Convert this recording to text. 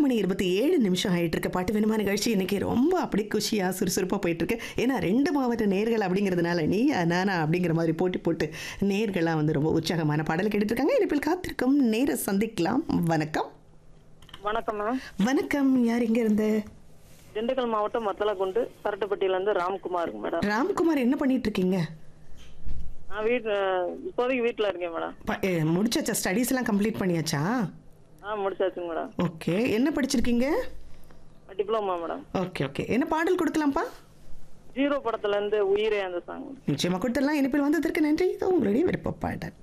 மணி இருபத்தி ஏழு நிமிஷம் ஆயிட்டு இருக்க பாட்டு வேணுமா நிகழ்ச்சி இன்னைக்கு ரொம்ப அப்படி குஷியா சுறுசுறுப்பா போயிட்டு இருக்கு ஏன்னா ரெண்டு மாவட்ட நேர்கள் அப்படிங்கிறதுனால நீ நானா அப்படிங்கிற மாதிரி போட்டி போட்டு நேர்கள்லாம் வந்து ரொம்ப உற்சாகமான பாடல் கேட்டுட்டு இருக்காங்க இனிப்பில் காத்திருக்கும் நேர சந்திக்கலாம் வணக்கம் வணக்கம் மேம் வணக்கம் யார் இங்க இருந்து திண்டுக்கல் மாவட்டம் மத்தலகுண்டு சரட்டுப்பட்டியில இருந்து ராம்குமார் மேடம் ராம்குமார் என்ன பண்ணிட்டு இருக்கீங்க நான் வீட் இப்போதைக்கு வீட்ல இருக்கேன் மேடம் ப- ஏ, முடிச்சாச்சா ஸ்டடீஸ் எல்லாம் கம்ப்ளீட் பண்ணியாச்சா ஆ முடிச்சாச்சுங்க மேடம் ஓகே என்ன படிச்சிருக்கீங்க டிப்ளமா மேடம் ஓகே ஓகே என்ன பாடல் கொடுக்கலாம்ப்பா ஜீரோ படத்துல இருந்து உயிரே அந்த சாங் நிச்சயமா கொடுத்துடலாம் இனிப்பில் வந்ததற்கு நன்றி இது உங்களுடைய விருப்ப பாடல்